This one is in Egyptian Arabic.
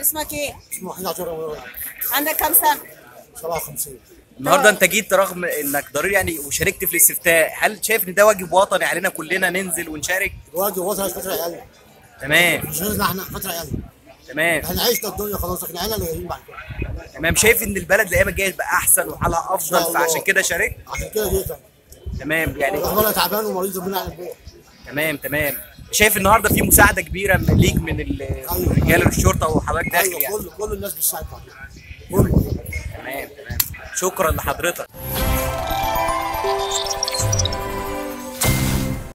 اسمك ايه؟ اسمه وحيد عطيه عندك كام سنة؟ 57 النهارده انت جيت رغم انك ضرير يعني وشاركت في الاستفتاء هل شايف ان ده واجب وطني علينا كلنا ننزل ونشارك الواجب وطني فتره عيالنا تمام مش لازم احنا فتره عيالنا تمام احنا عشنا الدنيا خلاص لكن عيالنا اللي جايين بعد كده تمام شايف ان البلد الايام الجايه تبقى احسن وحالها شاء افضل الله. فعشان كده شاركت عشان كده جيت أنا. تمام يعني رغم انا تعبان ومريض ربنا يعلم بيه تمام تمام شايف النهارده في مساعده كبيره من ليك من ال- رجال الشرطه وحضرتك داخل ايوه يعني كل كل الناس بتساعد بعض كله تمام تمام شكرا لحضرتك